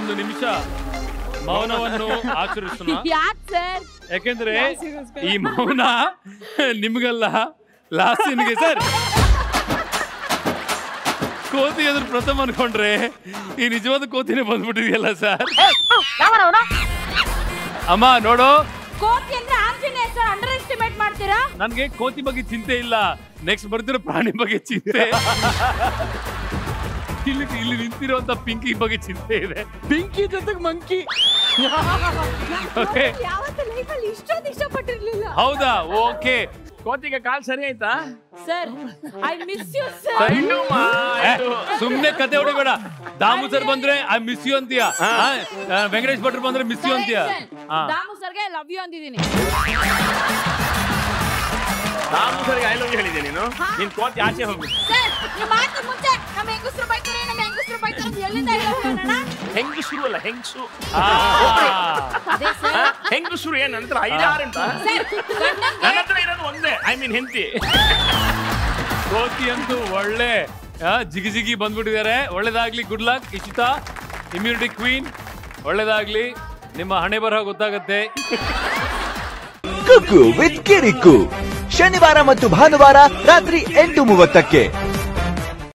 ಒಂದು ನಿಮಿಷ ಮೌನವನ್ನು ಆಚರಿಸೋಣ ಯಾಕ್ ಸರ್ ಯಾಕೆಂದ್ರೆ ಈ ಮೌನ ನಿಮ್ಗಲ್ಲ ಲಾಸ್ಟಿನ್ಗೆ ಸರ್ ಕೋತಿ ಎದುರು ಪ್ರಥಮ ಅನ್ಕೊಂಡ್ರೆ ಈ ನಿಜವಾದ ಕೋತಿನೇ ಬಂದ್ಬಿಟ್ಟಿದೆಯಲ್ಲ ಸರ್ ಅಮ್ಮ ನೋಡು ಕೋತಿ ಅಂದ್ರೆ ಆಂಜನೇಯ ಸರ್ ಅಂಡರ್ ಎಸ್ಟಿಮೇಟ್ ಮಾಡ್ತೀರಾ ನನ್ಗೆ ಕೋತಿ ಬಗ್ಗೆ ಚಿಂತೆ ಇಲ್ಲ ನೆಕ್ಸ್ಟ್ ಬರ್ತಿರೋ ಪ್ರಾಣಿ ಬಗ್ಗೆ ಚಿಂತೆ ಇಲ್ಲಿ ಇಲ್ಲಿ ನಿಂತಿರುವಂತ ಪಿಂಕಿ ಬಗ್ಗೆ ಚಿಂತೆ ಇದೆ ಪಿಂಕಿ ಜೊತೆಗೆ ಮಂಕಿ ಓಕೆ ಯಾವತ್ತೂ ಲೈಫಲ್ಲಿ ಇಷ್ಟೊಂದು ಇಷ್ಟಪಟ್ಟಿರ್ಲಿಲ್ಲ ಹೌದಾ ಓಕೆ ಕೋತಿಗೆ ಕಾಲ್ ಸರಿ ಆಯ್ತಾ sir I miss you sir ಆಯ್ತು ಮಾ, ಆಯ್ತು. ಸುಮ್ನೆ ಕತೆ ಹೊಡಿಬೇಡ ದಾಮು ಸರ್ ಬಂದ್ರೆ ಐ ಮಿಸ್ ಯು ಅಂತೀಯ ಆ, ಆ, ವೆಂಕಟೇಶ್ ಭಟ್ರು ಬಂದ್ರೆ ಮಿಸ್ ಯು ಅಂತೀಯ ಆ. ದಾಮು ಸರ್ಗೆ ಲವ್ ಯು ಅಂತಿದ್ದೀನಿ ರಾಮು ಸರ್ಗೆ ಐ ಲವ್ ಹೇಳಿದೆ ನೀನು ನಿನ್ ಕೋತಿ ಆಚೆ ಹೋಗು ಸರ್ ನಿಮ್ಮ ಮಾತು ಮುಂಚೆ ನಮ್ಮ ಹೆಂಗಸ್ರು ಬೈತಾರೆ ನಮ್ಮ ಹೆಂಗಸ್ರು ಬೈತಾರೆ ಅಂತ ಎಲ್ಲಿಂದ ಹೇಳೋಣ ಹೆಂಗಸರು ಅಲ್ಲ ಹೆಂಗಸು ಆ. ಅದೇ ಸರ್ ಹೆಂಗಸರು ಏನ್ ನಂತರ ಐದಾರು ಉಂಟಾ ಸರ್ ಗಂಡನ್ಗೆ ನನ್ನ ಹತ್ರ ಇರೋದು ಒಂದೇ ಐ ಮೀನ್ ಹೆಂಡತಿ ಕೋತಿ ಅಂತೂ ಒಳ್ಳೆ ಆ, ಜಿಗಿ ಜಿಗಿ ಬಂದ್ಬಿಟ್ಟಿದ್ದಾರೆ ಒಳ್ಳೇದಾಗ್ಲಿ good luck Ishita immunity queen ಒಳ್ಳೇದಾಗ್ಲಿ ನಿಮ್ಮ ಹಣೆ ಬರಹ ಗೊತ್ತಾಗತ್ತೆ ಕುಕ್ಕು ವಿತ್ ಕಿರಿಕು ಶನಿವಾರ ಮತ್ತು ಭಾನುವಾರ ರಾತ್ರಿ ಎಂಟು ಮೂವತ್ತಕ್ಕೆ